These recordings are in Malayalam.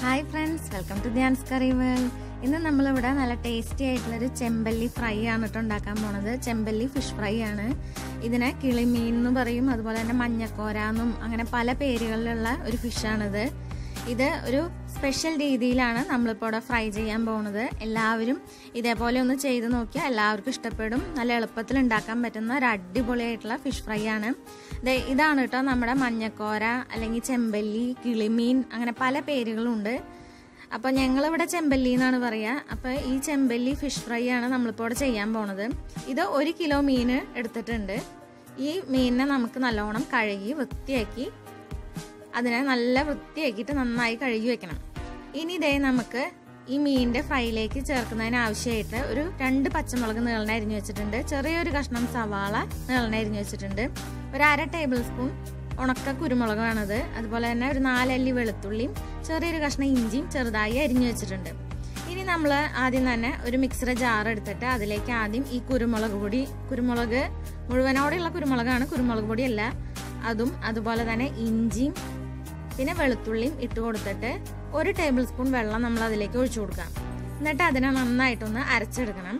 hi friends welcome to Dhyan's curry world ഇന്ന് നമ്മളിവിടെ നല്ല ടേസ്റ്റി ആയിട്ടുള്ളൊരു ചെമ്പല്ലി ഫ്രൈ ആണ് കേട്ടോ ഉണ്ടാക്കാൻ പോണത് ചെമ്പല്ലി ഫിഷ് ഫ്രൈ ആണ് ഇതിനെ കിളിമീൻ എന്ന് പറയും അതുപോലെ തന്നെ മഞ്ഞക്കോര എന്നും അങ്ങനെ പല പേരുകളിലുള്ള ഒരു ഫിഷാണിത് ഇത് ഒരു സ്പെഷ്യൽ രീതിയിലാണ് നമ്മളിപ്പോൾ ഇവിടെ ഫ്രൈ ചെയ്യാൻ പോകുന്നത് എല്ലാവരും ഇതേപോലെ ഒന്ന് ചെയ്ത് നോക്കിയാൽ എല്ലാവർക്കും ഇഷ്ടപ്പെടും നല്ല എളുപ്പത്തിൽ ഉണ്ടാക്കാൻ പറ്റുന്ന ഒരു അടിപൊളിയായിട്ടുള്ള ഫിഷ് ഫ്രൈ ആണ് ദേ ഇതാണ് കേട്ടോ നമ്മുടെ മഞ്ഞക്കോര അല്ലെങ്കിൽ ചെമ്പല്ലി കിളിമീൻ അങ്ങനെ പല പേരുകളുണ്ട് അപ്പോൾ ഞങ്ങളിവിടെ ചെമ്പല്ലി എന്നാണ് പറയുക അപ്പോൾ ഈ ചെമ്പല്ലി ഫിഷ് ഫ്രൈ ആണ് നമ്മളിപ്പോൾ ഇവിടെ ചെയ്യാൻ പോണത് ഇത് ഒരു കിലോ മീൻ എടുത്തിട്ടുണ്ട് ഈ മീനിനെ നമുക്ക് നല്ലോണം കഴുകി വൃത്തിയാക്കി അതിനെ നല്ല വൃത്തിയാക്കിയിട്ട് നന്നായി കഴുകി വെക്കണം ഇനി ഇതേ നമുക്ക് ഈ മീനിന്റെ ഫ്രൈയിലേക്ക് ചേർക്കുന്നതിന് ആവശ്യമായിട്ട് ഒരു രണ്ട് പച്ചമുളക് നീളന അരിഞ്ഞു വെച്ചിട്ടുണ്ട് ചെറിയൊരു കഷ്ണം സവാള നീളന അരിഞ്ഞു വെച്ചിട്ടുണ്ട് ഒരു അര ടേബിൾ സ്പൂൺ ഉണക്ക കുരുമുളകാണത് അതുപോലെ തന്നെ ഒരു നാലല്ലി വെളുത്തുള്ളിയും ചെറിയൊരു കഷ്ണം ഇഞ്ചിയും ചെറുതായി അരിഞ്ഞു വെച്ചിട്ടുണ്ട് ഇനി നമ്മൾ ആദ്യം തന്നെ ഒരു മിക്സറെ ജാർ എടുത്തിട്ട് അതിലേക്ക് ആദ്യം ഈ കുരുമുളക് പൊടി കുരുമുളക് മുഴുവനോടെയുള്ള കുരുമുളകാണ് കുരുമുളക് പൊടിയല്ല അതും അതുപോലെ തന്നെ ഇഞ്ചിയും പിന്നെ വെളുത്തുള്ളിയും ഇട്ട് കൊടുത്തിട്ട് ഒരു ടേബിൾ സ്പൂൺ വെള്ളം നമ്മൾ അതിലേക്ക് ഒഴിച്ചു കൊടുക്കാം എന്നിട്ട് അതിനെ നന്നായിട്ടൊന്ന് അരച്ചെടുക്കണം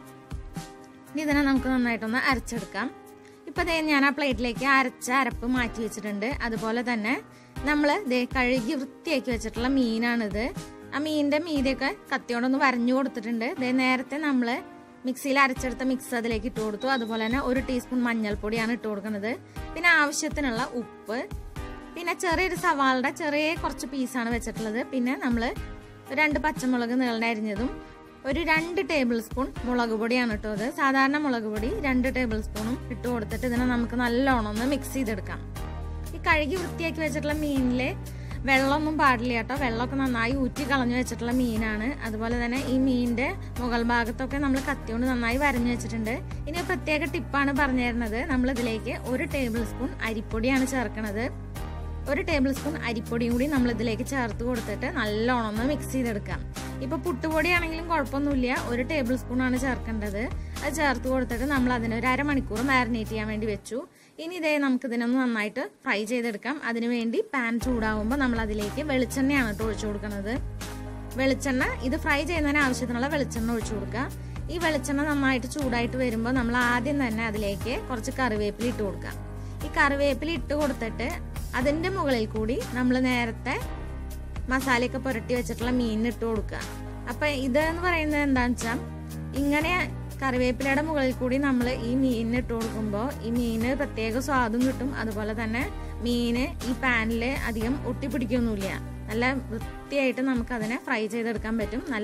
ഇനി ഇതിനെ നമുക്ക് നന്നായിട്ടൊന്ന് അരച്ചെടുക്കാം ഇപ്പൊ ദേ ഞാൻ ആ പ്ലേറ്റിലേക്ക് അരച്ച അരപ്പ് മാറ്റി വെച്ചിട്ടുണ്ട് അതുപോലെ തന്നെ നമ്മൾ ദേ കഴുകി വൃത്തിയാക്കി വെച്ചിട്ടുള്ള മീനാണിത് ആ മീനിന്റെ മീതിയൊക്കെ കത്തിയോണ്ടൊന്ന് വരഞ്ഞു കൊടുത്തിട്ടുണ്ട് ദേ നേരത്തെ നമ്മൾ മിക്സിയിൽ അരച്ചെടുത്ത മിക്സ് അതിലേക്ക് ഇട്ട് കൊടുത്തു അതുപോലെ തന്നെ ഒരു ടീസ്പൂൺ മഞ്ഞൾപ്പൊടിയാണ് ഇട്ട് കൊടുക്കുന്നത് പിന്നെ ആവശ്യത്തിനുള്ള ഉപ്പ് പിന്നെ ചെറിയൊരു സവാളുടെ ചെറിയ കുറച്ച് പീസാണ് വെച്ചിട്ടുള്ളത് പിന്നെ നമ്മൾ രണ്ട് പച്ചമുളക് നീളന അരിഞ്ഞതും ഒരു രണ്ട് ടേബിൾ സ്പൂൺ മുളക് പൊടിയാണ് കേട്ടോ അത് സാധാരണ മുളക് പൊടി രണ്ട് ടേബിൾ സ്പൂണും ഇട്ട് കൊടുത്തിട്ട് ഇതിനെ നമുക്ക് നല്ലോണം ഒന്ന് മിക്സ് ചെയ്തെടുക്കാം ഈ കഴുകി വൃത്തിയാക്കി വെച്ചിട്ടുള്ള മീനിലെ വെള്ളമൊന്നും പാടില്ല കേട്ടോ വെള്ളമൊക്കെ നന്നായി ഊറ്റി കളഞ്ഞു വെച്ചിട്ടുള്ള മീനാണ് അതുപോലെ തന്നെ ഈ മീനിന്റെ മുകൾ ഭാഗത്തൊക്കെ നമ്മൾ കത്തിയോണ്ട് നന്നായി വരഞ്ഞു വെച്ചിട്ടുണ്ട് ഇനി ഒരു പ്രത്യേക ടിപ്പാണ് പറഞ്ഞു തരുന്നത് നമ്മൾ ഇതിലേക്ക് ഒരു ടേബിൾ സ്പൂൺ അരിപ്പൊടിയാണ് ചേർക്കുന്നത് ഒരു ടേബിൾ സ്പൂൺ അരിപ്പൊടിയും കൂടി നമ്മൾ ഇതിലേക്ക് ചേർത്ത് കൊടുത്തിട്ട് നല്ലോണം ഒന്ന് മിക്സ് ചെയ്തെടുക്കാം ഇപ്പൊ പുട്ടുപൊടിയാണെങ്കിലും കുഴപ്പമൊന്നുമില്ല ഒരു ടേബിൾ സ്പൂൺ ആണ് ചേർക്കേണ്ടത് അത് ചേർത്ത് കൊടുത്തിട്ട് നമ്മൾ അതിന് ഒരു അരമണിക്കൂർ മാരിനേറ്റ് ചെയ്യാൻ വേണ്ടി വെച്ചു ഇനി ഇതേ നമുക്ക് ഇതിനൊന്ന് നന്നായിട്ട് ഫ്രൈ ചെയ്തെടുക്കാം അതിനു വേണ്ടി പാൻ ചൂടാവുമ്പോൾ നമ്മൾ അതിലേക്ക് വെളിച്ചെണ്ണയാണ് കേട്ടോ ഒഴിച്ചു കൊടുക്കുന്നത് വെളിച്ചെണ്ണ ഇത് ഫ്രൈ ചെയ്യുന്നതിന് ആവശ്യത്തിനുള്ള വെളിച്ചെണ്ണ ഒഴിച്ചു കൊടുക്കുക ഈ വെളിച്ചെണ്ണ നന്നായിട്ട് ചൂടായിട്ട് വരുമ്പോൾ നമ്മൾ ആദ്യം തന്നെ അതിലേക്ക് കുറച്ച് കറിവേപ്പില ഇട്ട് കൊടുക്കാം ഈ കറിവേപ്പില ഇട്ട് കൊടുത്തിട്ട് അതിന്റെ മുകളിൽ കൂടി നമ്മൾ നേരത്തെ മസാലയൊക്കെ പുരട്ടി വെച്ചിട്ടുള്ള മീൻ ഇട്ട് കൊടുക്കുക അപ്പൊ ഇത് എന്ന് പറയുന്നത് എന്താണെന്ന് വെച്ചാൽ ഇങ്ങനെ കറിവേപ്പിലയുടെ മുകളിൽ കൂടി നമ്മൾ ഈ മീനിന് ഇട്ട് കൊടുക്കുമ്പോൾ ഈ മീന് പ്രത്യേക സ്വാദും കിട്ടും അതുപോലെ തന്നെ മീന് ഈ പാനിൽ അധികം ഒട്ടിപ്പിടിക്കൊന്നുമില്ല നല്ല വൃത്തിയായിട്ട് നമുക്ക് അതിനെ ഫ്രൈ ചെയ്തെടുക്കാൻ പറ്റും നല്ല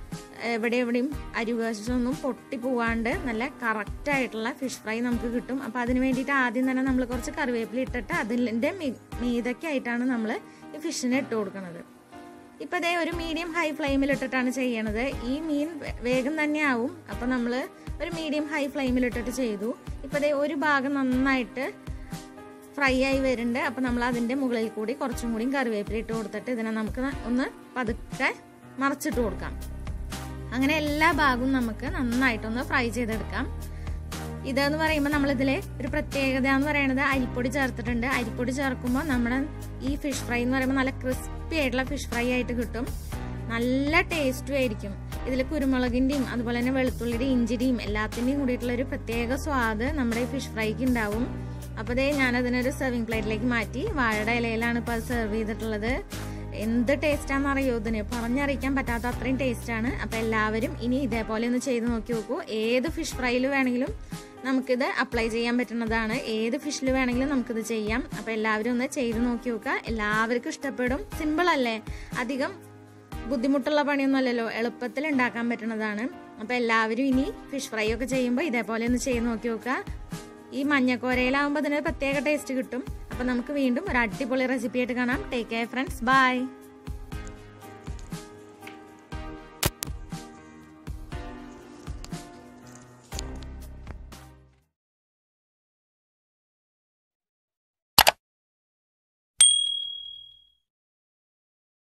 എവിടെ എവിടെയും അരിവശമൊന്നും പൊട്ടി പോവാണ്ട് നല്ല കറക്റ്റ് ആയിട്ടുള്ള ഫിഷ് ഫ്രൈ നമുക്ക് കിട്ടും അപ്പൊ അതിന് വേണ്ടിയിട്ട് ആദ്യം തന്നെ നമ്മൾ കുറച്ച് കറിവേപ്പില ഇട്ടിട്ട് അതിൻ്റെ മീതൊക്കെ ആയിട്ടാണ് നമ്മൾ ഈ ഫിഷിനെ ഇട്ട് കൊടുക്കുന്നത് ഇപ്പൊ അതേ ഒരു മീഡിയം ഹൈ ഫ്ലെയിമിൽ ഇട്ടിട്ടാണ് ചെയ്യണത് ഈ മീൻ വേഗം തന്നെ ആവും അപ്പൊ നമ്മൾ ഒരു മീഡിയം ഹൈ ഫ്ലെയിമിൽ ഇട്ടിട്ട് ചെയ്തു ഇപ്പൊ അതേ ഒരു ഭാഗം നന്നായിട്ട് ഫ്രൈ ആയി വരുന്നുണ്ട് അപ്പൊ നമ്മൾ അതിന്റെ മുകളിൽ കൂടി കുറച്ചും കൂടി കറിവേപ്പില ഇട്ട് കൊടുത്തിട്ട് ഇതിനെ നമുക്ക് ഒന്ന് പതുക്കെ മറച്ചിട്ട് കൊടുക്കാം അങ്ങനെ എല്ലാ ഭാഗവും നമുക്ക് നന്നായിട്ടൊന്ന് ഫ്രൈ ചെയ്തെടുക്കാം ഇതെന്ന് പറയുമ്പോൾ നമ്മൾ ഇതിൽ ഒരു പ്രത്യേകത എന്ന് പറയുന്നത് അരിപ്പൊടി ചേർത്തിട്ടുണ്ട് അരിപ്പൊടി ചേർക്കുമ്പോൾ നമ്മുടെ ഈ ഫിഷ് ഫ്രൈ എന്ന് പറയുമ്പോൾ നല്ല ക്രിസ്പി ആയിട്ടുള്ള ഫിഷ് ഫ്രൈ ആയിട്ട് കിട്ടും നല്ല ടേസ്റ്റും ആയിരിക്കും ഇതിൽ കുരുമുളകിന്റെയും അതുപോലെ തന്നെ വെളുത്തുള്ളിയുടെയും ഇഞ്ചിയുടെയും എല്ലാത്തിൻ്റെയും കൂടിയിട്ടുള്ള ഒരു പ്രത്യേക സ്വാദ് നമ്മുടെ ഈ ഫിഷ് ഫ്രൈക്ക് ഉണ്ടാവും അപ്പോൾ ദേ ഞാൻ അതിനൊരു സെർവിങ് പ്ലേറ്റിലേക്ക് മാറ്റി വാഴയുടെ ഇലയിലാണ് ഇപ്പോൾ അത് സെർവ് ചെയ്തിട്ടുള്ളത് എന്ത് ടേസ്റ്റാന്ന് അറിയോ ഇതിന് പറഞ്ഞറിയിക്കാൻ പറ്റാത്ത അത്രയും ടേസ്റ്റാണ് അപ്പം എല്ലാവരും ഇനി ഇതേപോലെ ഒന്ന് ചെയ്ത് നോക്കി നോക്കൂ ഏത് ഫിഷ് ഫ്രൈയിൽ വേണമെങ്കിലും നമുക്കിത് അപ്ലൈ ചെയ്യാൻ പറ്റുന്നതാണ് ഏത് ഫിഷിൽ വേണമെങ്കിലും നമുക്കിത് ചെയ്യാം അപ്പം എല്ലാവരും ഒന്ന് ചെയ്ത് നോക്കി നോക്കുക എല്ലാവർക്കും ഇഷ്ടപ്പെടും സിമ്പിൾ അല്ലേ അധികം ബുദ്ധിമുട്ടുള്ള പണിയൊന്നും അല്ലല്ലോ എളുപ്പത്തിൽ ഉണ്ടാക്കാൻ പറ്റുന്നതാണ് അപ്പം എല്ലാവരും ഇനി ഫിഷ് ഫ്രൈ ഒക്കെ ചെയ്യുമ്പോൾ ഇതേപോലെ ഒന്ന് ചെയ്ത് നോക്കി നോക്കുക ഈ മഞ്ഞക്കോരയിലാവുമ്പോൾ അതിന് പ്രത്യേക ടേസ്റ്റ് കിട്ടും അപ്പം നമുക്ക് വീണ്ടും ഒരു അടിപൊളി റെസിപ്പി ആയിട്ട് കാണാം ടേക്ക് കെയർ ഫ്രണ്ട്സ് ബൈ